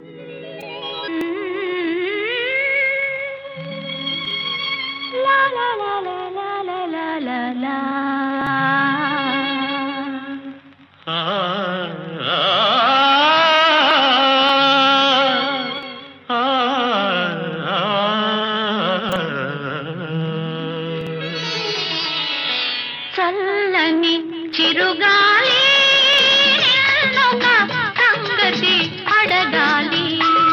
చల్లని చిరుగాలి నిన్నొక సంగతి అడగాలి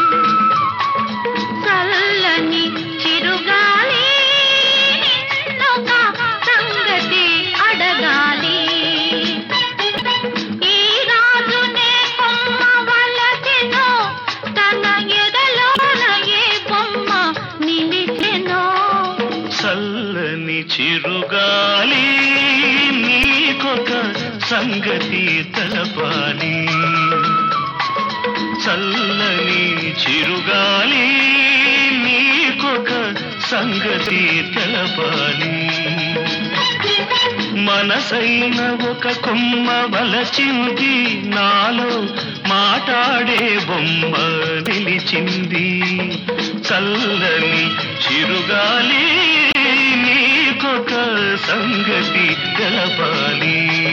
చల్లని చిరుగాలి నిన్నొక సంగతి అడగాలి ఈ రాజునే కొమ్మ వలసెనో తన ఎదలోన ఏ బొమ్మ నిలిచెనో చల్లని చిరుగాలి నీకొక సంగతి తెలపాలి చల్లని చిరుగాలి నీకొక సంగతి తెలపాలి మనసైన ఒక కొమ్మ వలచింది నాలో మాట్లాడే బొమ్మ నిలిచింది చల్లని చిరుగాలి నీకొక సంగతి తెలపాలి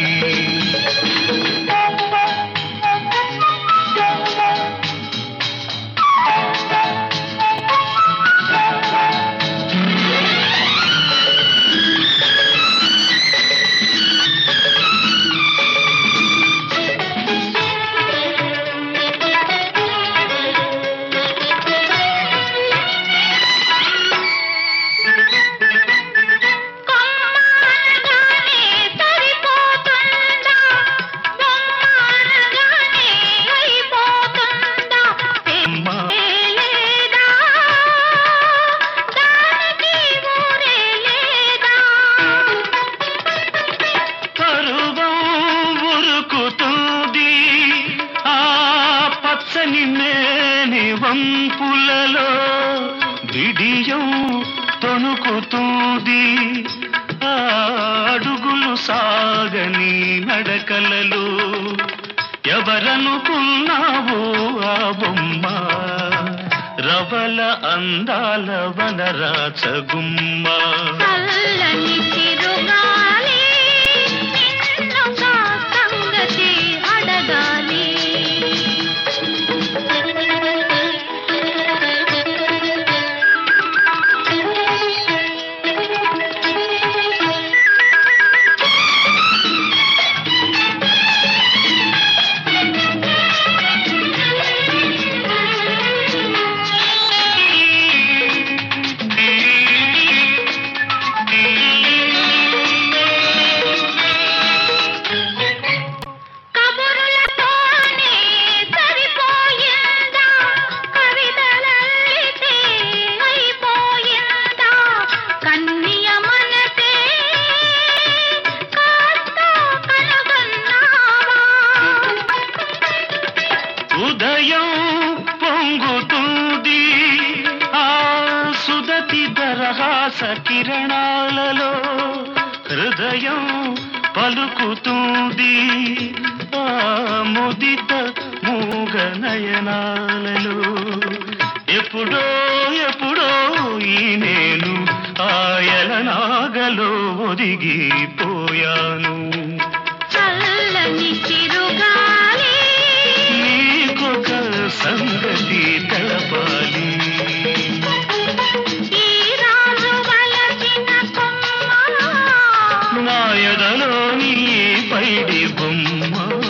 కొమ్మానగానే సరిపోతుందా బొమ్మానగానే అయిపోతుందా అమ్మా. లేదా దానికి ఊరే లేదా పరువం ఉరుకుతుంది ఆ పచ్చని మేని వంపులలో బిడియం తొణుకుతుంది ఆ అడుగులు సాగని నడకలలో ఎవరనుకున్నావు ఆ బొమ్మ రవల అందాల వనరాచగుమ్మ చల్లని చిరుగాలి నిన్నొక సంగతి అడగాలి కబురులతోనే సరిపోయిందా కవితలల్లితే అయిపోయిందా కన్య మనసే కాస్త కనుగొన్నావా ఉదయం పొంగుతుంది ఆ సుదతి దరహాస కిరణాలలో హృదయం పలుకుతుంది ఆ ముదిత మూగ నయనాలలో ఎప్పుడో ఎప్పుడో ఈ నేను ఆయల నాగలో ఒదిగిపోయాను చల్లని చిరుగాలి నీకొక సంగతి తెలపాలి ఈ రాజు వలసిన కొమ్మ నాయదలోని పైడి బొమ్మ